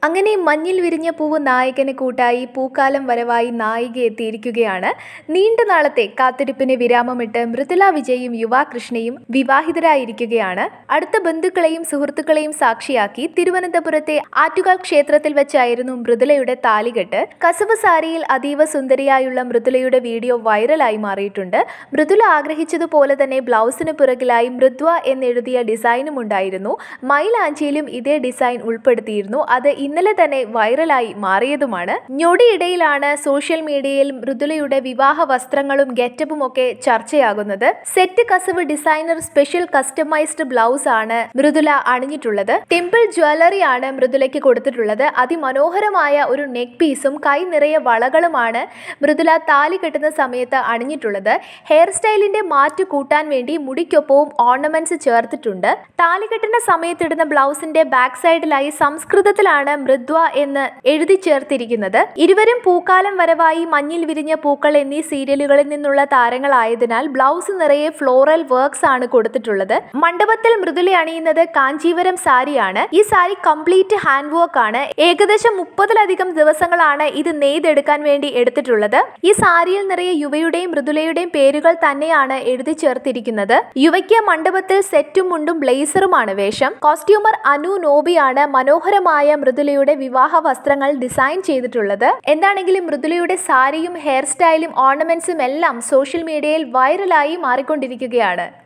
അങ്ങനെ മഞ്ഞിൽ വിരിഞ്ഞ പൂവ് നായകന് കൂട്ടായി പൂക്കാലം വരവായി നായിക എത്തിയിരിക്കുകയാണ് നീണ്ട നാളത്തെ കാത്തിരിപ്പിന് വിരാമമിട്ട് മൃദുല വിജയും യുവാകൃഷ്ണയും വിവാഹിതരായിരിക്കുകയാണ് അടുത്ത ബന്ധുക്കളെയും സുഹൃത്തുക്കളെയും സാക്ഷിയാക്കി തിരുവനന്തപുരത്തെ ആറ്റുകാൽ ക്ഷേത്രത്തിൽ വെച്ചായിരുന്നു മൃദുലയുടെ താലികെട്ട് കസവ് സാരിയിൽ അതീവ സുന്ദരിയായുള്ള മൃദുലയുടെ വീഡിയോ വൈറലായി മാറിയിട്ടുണ്ട് മൃദുല ആഗ്രഹിച്ചതുപോലെ തന്നെ ബ്ലൗസിന് പിറകിലായി മൃദ്വ എന്നെഴുതിയ ഡിസൈനും ഉണ്ടായിരുന്നു മൈലാഞ്ചിയിലും ഇതേ ഡിസൈൻ ഉൾപ്പെടുത്തിയിരുന്നു അത് ഇന്നലെ തന്നെ വൈറലായി മാറിയതുമാണ് ഞൊടിയിടയിലാണ് സോഷ്യൽ മീഡിയയിൽ മൃദുലയുടെ വിവാഹ വസ്ത്രങ്ങളും ഗെറ്റപ്പും ഒക്കെ ചർച്ചയാകുന്നത് സെറ്റ് കസവ് ഡിസൈനർ സ്പെഷ്യൽ കസ്റ്റമൈസ്ഡ് ബ്ലൗസ് ആണ് മൃദുല അണിഞ്ഞിട്ടുള്ളത് ടെമ്പിൾ ജ്വല്ലറി ആണ് മൃദുലയ്ക്ക് കൊടുത്തിട്ടുള്ളത് അതിമനോഹരമായ ഒരു നെക്ക് പീസും കൈ നിറയെ വളകളുമാണ് മൃദുല താലി കെട്ടുന്ന സമയത്ത് അണിഞ്ഞിട്ടുള്ളത് ഹെയർ സ്റ്റൈലിന്റെ മാറ്റു കൂട്ടാൻ വേണ്ടി മുടിക്കൊപ്പവും ഓർണമെന്റ്സ് ചേർത്തിട്ടുണ്ട് താലി കെട്ടുന്ന സമയത്തിടുന്ന ബ്ലൗസിന്റെ ബാക്ക് സൈഡിലായി സംസ്കൃതത്തിലാണ് മൃദ്വ എന്ന് എഴുതി ചേർത്തിരിക്കുന്നത് ഇരുവരും പൂക്കാലം വരവായി മഞ്ഞിൽ വിരിഞ്ഞ പൂക്കൾ എന്നീ സീരിയലുകളിൽ നിന്നുള്ള താരങ്ങളായതിനാൽ ബ്ലൗസ് നിറയെ ഫ്ലോറൽ വർക്ക്സ് ആണ് കൊടുത്തിട്ടുള്ളത് മണ്ഡപത്തിൽ മൃദുല അണിയുന്നത് കാഞ്ചീവരം സാരിയാണ് ഈ സാരി കംപ്ലീറ്റ് ഹാൻഡ് വർക്ക് ആണ് ഏകദേശം മുപ്പതിലധികം ദിവസങ്ങളാണ് ഇത് നെയ്തെടുക്കാൻ വേണ്ടി എടുത്തിട്ടുള്ളത് ഈ സാരിയിൽ നിറയെ യുവയുടെയും മൃദുലയുടെയും പേരുകൾ തന്നെയാണ് എഴുതി ചേർത്തിരിക്കുന്നത് യുവയ്ക്ക് മണ്ഡപത്തിൽ സെറ്റും മുണ്ടും ബ്ലേസറുമാണ് വേഷം കോസ്റ്റ്യൂമർ അനു നോബിയാണ് മനോഹരമായ മൃദുലയുടെ വിവാഹ വസ്ത്രങ്ങൾ ഡിസൈൻ ചെയ്തിട്ടുള്ളത് എന്താണെങ്കിലും മൃദുലയുടെ സാരിയും ഹെയർ സ്റ്റൈലും ഓർണമെന്റ്സും എല്ലാം സോഷ്യൽ മീഡിയയിൽ വൈറലായി മാറിക്കൊണ്ടിരിക്കുകയാണ്